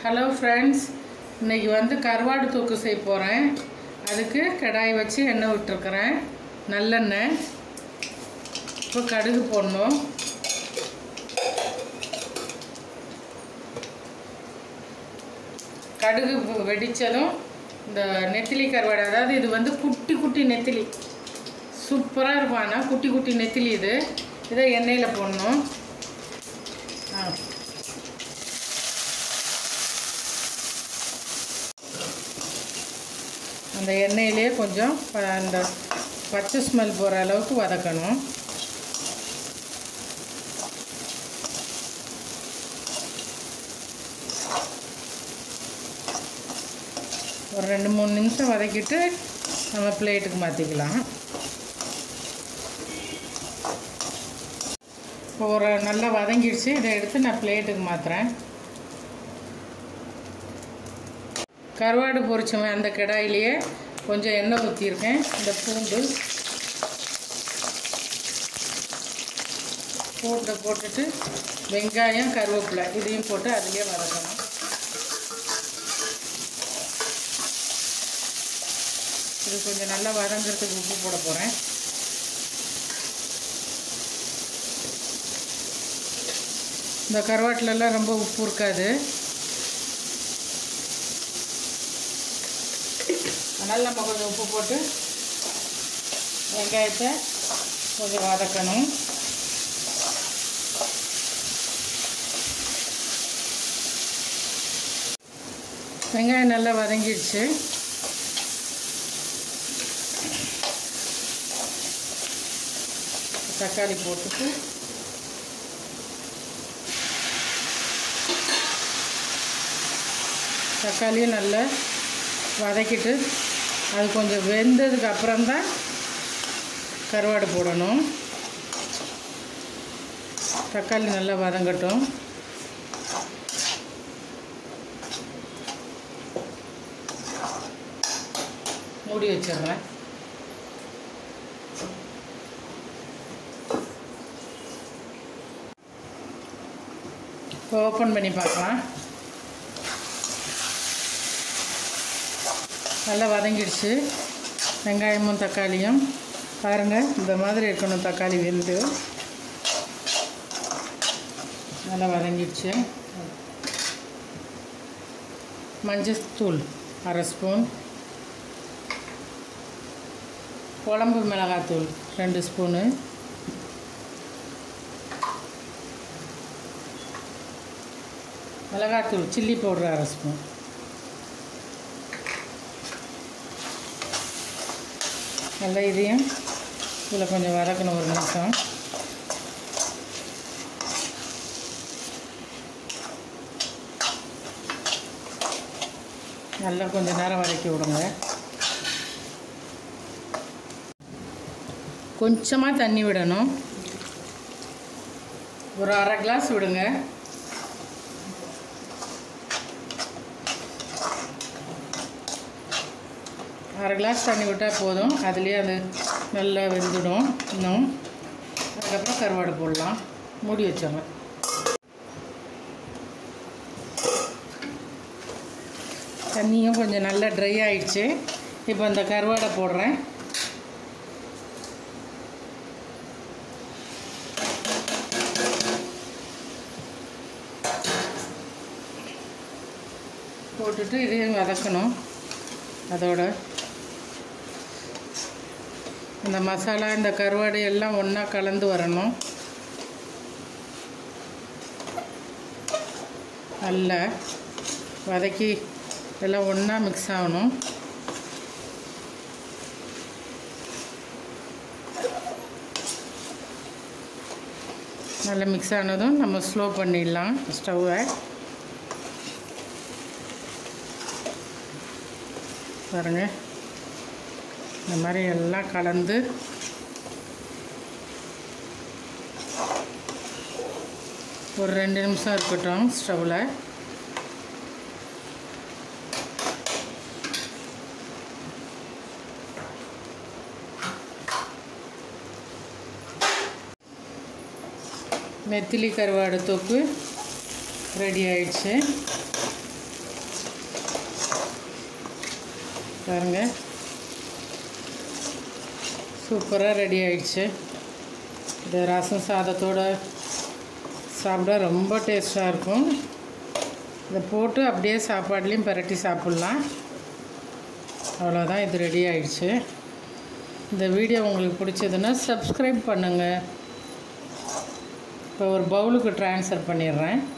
hello friends இன்னைக்கு வந்து கருவாடு தூக்கு செய்ய போகிறேன் அதுக்கு கடாய் வச்சு எண்ணெய் விட்டுருக்குறேன் நல்லெண்ணெய் இப்போ கடுகு போடணும் கடுகு வெ- வெடிச்சதும் இந்த நெத்திலி கருவாடு அதாவது இது வந்து குட்டி குட்டி நெத்திலி சூப்பராக இருக்கும் ஆனால் குட்டி குட்டி நெத்திலி இது இதை எண்ணெயில் போடணும் ஆ அந்த எண்ணெயிலே கொஞ்சம் ப- அந்த பச்சை ஸ்மெல் போகிற அளவுக்கு வதக்கணும் ஒரு ரெண்டு மூணு நிமிஷம் வதக்கிட்டு நம்ம பிளேட்டுக்கு மாற்றிக்கலாம் இப்போ ஒரு நல்லா வதங்கிடுச்சு இதை எடுத்து நான் பிளேட்டுக்கு மாற்றுறேன் கருவாடு பொரிச்சவன் அந்த கடாயிலேயே கொஞ்சம் எண்ணெய் ஊற்றிருக்கேன் இந்த பூண்டு பூண்டை போட்டுட்டு வெங்காயம் கருவேப்பிலை இதையும் போட்டு அதுலேயே வதக்கணும் இது கொஞ்சம் நல்லா வதங்கிறதுக்கு உப்பு போட போகிறேன் இந்த கருவாட்டிலலாம் ரொம்ப உப்பு இருக்காது அதனால் நம்ம கொஞ்சம் உப்பு போட்டு வெங்காயத்தை கொஞ்சம் வதக்கணும் வெங்காயம் நல்லா வதங்கிடுச்சு தக்காளி போட்டுட்டு தக்காளியும் நல்லா வதக்கிட்டு அது கொஞ்சம் வெந்ததுக்கு அப்புறம்தான் கருவாடு போடணும் தக்காளி நல்லா வதங்கட்டும் மூடி வச்சிடுறேன் இப்போ ஓப்பன் பண்ணி பார்க்கலாம் நல்லா வதங்கிடுச்சு வெங்காயமும் தக்காளியும் பாருங்கள் இந்த மாதிரி இருக்கணும் தக்காளி வெந்து நல்லா வதங்கிடுச்சு மஞ்சத்தூள் அரை ஸ்பூன் குழம்பு மிளகாத்தூள் ரெண்டு ஸ்பூனு மிளகாத்தூள் சில்லி பவுடர் அரை ஸ்பூன் நல்லா இதையும் இதில் கொஞ்சம் வதக்கணும் ஒரு நிமிஷம் நல்லா கொஞ்சம் நேரம் வதக்கி விடுங்க கொஞ்சமாக தண்ணி விடணும் ஒரு அரை கிளாஸ் விடுங்க அரை கிளாஸ் தண்ணி விட்டால் போதும் அதுலேயே அது நல்லா வெந்துடும் இன்னும் அதுக்கப்புறம் கருவாடு போடலாம் மூடி வச்சோங்க தண்ணியும் கொஞ்சம் நல்லா ட்ரை ஆயிடுச்சு இப்போ இந்த கருவாடை போடுறேன் போட்டுட்டு இதையும் வதக்கணும் அதோட இந்த மசாலா இந்த கருவாடு எல்லாம் ஒன்றா கலந்து வரணும் நல்லா வதக்கி எல்லாம் ஒன்றா மிக்ஸ் ஆகணும் நல்லா மிக்ஸ் ஆனதும் நம்ம ஸ்லோ பண்ணிடலாம் ஸ்டவ்வை பாருங்க இந்த மாதிரி எல்லாம் கலந்து ஒரு ரெண்டு நிமிஷம் இருக்கட்டும் ஸ்டவ்வில் நெத்திலி கருவாடு தொக்கு ரெடி ஆயிடுச்சு பாருங்க சூப்பராக ரெடி ஆயிடுச்சு இது ரசம் சாதத்தோட சாப்பிட ரொம்ப டேஸ்ட்டாக இருக்கும் இதை போட்டு அப்படியே சாப்பாடுலேயும் பரட்டி சாப்பிட்லாம் அவ்வளோதான் இது ரெடி ஆயிடுச்சு இந்த வீடியோ உங்களுக்கு பிடிச்சதுன்னா சப்ஸ்கிரைப் பண்ணுங்கள் இப்போ ஒரு பவுலுக்கு ட்ரான்ஸ்ஃபர் பண்ணிடுறேன்